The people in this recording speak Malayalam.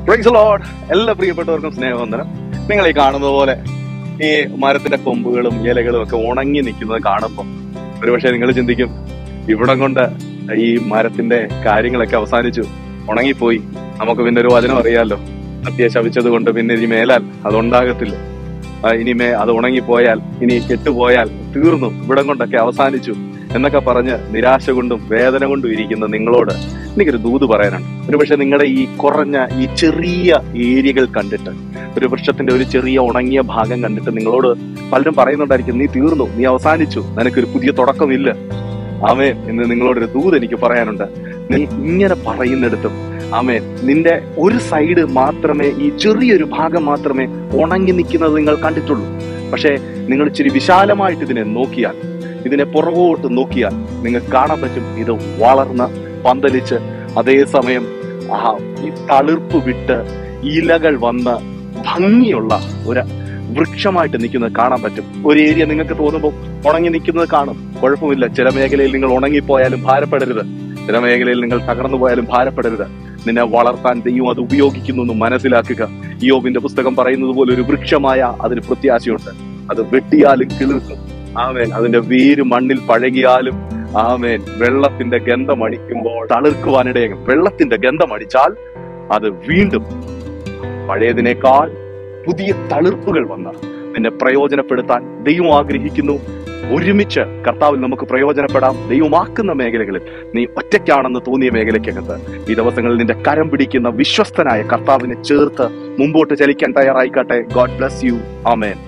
പ്രൈസ് ലോഡ് എല്ലാ പ്രിയപ്പെട്ടവർക്കും സ്നേഹവന്ദനം നിങ്ങൾ ഈ കാണുന്നത് പോലെ ഈ മരത്തിന്റെ കൊമ്പുകളും ഇലകളും ഒക്കെ ഉണങ്ങി നിൽക്കുന്നത് കാണുമ്പോൾ ഒരുപക്ഷെ നിങ്ങൾ ചിന്തിക്കും ഇവിടം കൊണ്ട് ഈ മരത്തിന്റെ കാര്യങ്ങളൊക്കെ അവസാനിച്ചു ഉണങ്ങിപ്പോയി നമുക്ക് പിന്നെ ഒരു വചനം അറിയാലോ സത്യ ശവിച്ചത് കൊണ്ട് പിന്നെ ഇനി മേലാൽ അതുണ്ടാകത്തില്ല ആ, ഇനിമേ അത് ഉണങ്ങിപ്പോയാൽ ഇനി കെട്ടുപോയാൽ തീർന്നു ഇവിടം കൊണ്ടൊക്കെ അവസാനിച്ചു എന്നൊക്കെ പറഞ്ഞ് നിരാശ കൊണ്ടും വേദന കൊണ്ടും ഇരിക്കുന്ന നിങ്ങളോട് എനിക്കൊരു ദൂത് പറയാനുണ്ട് ഒരുപക്ഷെ നിങ്ങളുടെ ഈ കുറഞ്ഞ ഈ ചെറിയ ഏരിയകൾ കണ്ടിട്ട് ഒരു വൃക്ഷത്തിന്റെ ഒരു ചെറിയ ഉണങ്ങിയ ഭാഗം കണ്ടിട്ട് നിങ്ങളോട് പലരും പറയുന്നുണ്ടായിരിക്കും നീ തീർന്നു നീ അവസാനിച്ചു നിനക്കൊരു പുതിയ തുടക്കമില്ല ആമേൻ എന്ന് നിങ്ങളോടൊരു ദൂത് എനിക്ക് പറയാനുണ്ട് നീ ഇങ്ങനെ പറയുന്നിടത്തും ആമേൻ നിന്റെ ഒരു സൈഡ് മാത്രമേ ഈ ചെറിയൊരു ഭാഗം മാത്രമേ ഉണങ്ങി നിൽക്കുന്നത് നിങ്ങൾ കണ്ടിട്ടുള്ളൂ പക്ഷേ നിങ്ങൾ ഇച്ചിരി വിശാലമായിട്ട് ഇതിനെ നോക്കിയാൽ ഇതിനെ പുറകോട്ട് നോക്കിയാൽ നിങ്ങൾക്ക് കാണാൻ പറ്റും ഇത് വളർന്ന് പന്തലിച്ച് അതേസമയം ആ ഈ തളിർപ്പ് വിട്ട് ഇലകൾ വന്ന് ഭംഗിയുള്ള ഒരു വൃക്ഷമായിട്ട് നിൽക്കുന്നത് കാണാൻ പറ്റും ഒരു ഏരിയ നിങ്ങൾക്ക് തോന്നുമ്പോൾ ഉണങ്ങി നിൽക്കുന്നത് കാണും കുഴപ്പമില്ല ചില മേഖലയിൽ നിങ്ങൾ ഉണങ്ങിപ്പോയാലും ഭാരപ്പെടരുത് ചില മേഖലയിൽ നിങ്ങൾ തകർന്നു പോയാലും ഭാരപ്പെടരുത് നിന്നെ വളർത്താൻ ദൈവം അത് ഉപയോഗിക്കുന്നു എന്ന് മനസ്സിലാക്കുക യോബിന്റെ പുസ്തകം പറയുന്നത് പോലെ ഒരു വൃക്ഷമായ അതിന് പ്രത്യാശയുണ്ട് അത് വെട്ടിയാലും കിളിർക്കും ആമേൻ അതിന്റെ വേര് മണ്ണിൽ പഴകിയാലും ആമേൻ വെള്ളത്തിന്റെ ഗന്ധം അടിക്കുമ്പോൾ തളിർക്കുവാനിടയും വെള്ളത്തിന്റെ ഗന്ധം അടിച്ചാൽ അത് വീണ്ടും പഴയതിനേക്കാൾ പുതിയ തളിർപ്പുകൾ വന്ന് നിന്നെ പ്രയോജനപ്പെടുത്താൻ ദൈവം ആഗ്രഹിക്കുന്നു ഒരുമിച്ച് കർത്താവിൽ നമുക്ക് പ്രയോജനപ്പെടാം ദൈവമാക്കുന്ന മേഖലകളിൽ നീ ഒറ്റയ്ക്കാണെന്ന് തോന്നിയ മേഖലയ്ക്കകത്ത് ഈ ദിവസങ്ങളിൽ നിന്റെ കരം പിടിക്കുന്ന വിശ്വസ്തനായ കർത്താവിനെ ചേർത്ത് മുമ്പോട്ട് ചലിക്കാൻ തയ്യാറായിക്കട്ടെ ഗോഡ് ബ്ലസ് യു ആമേൻ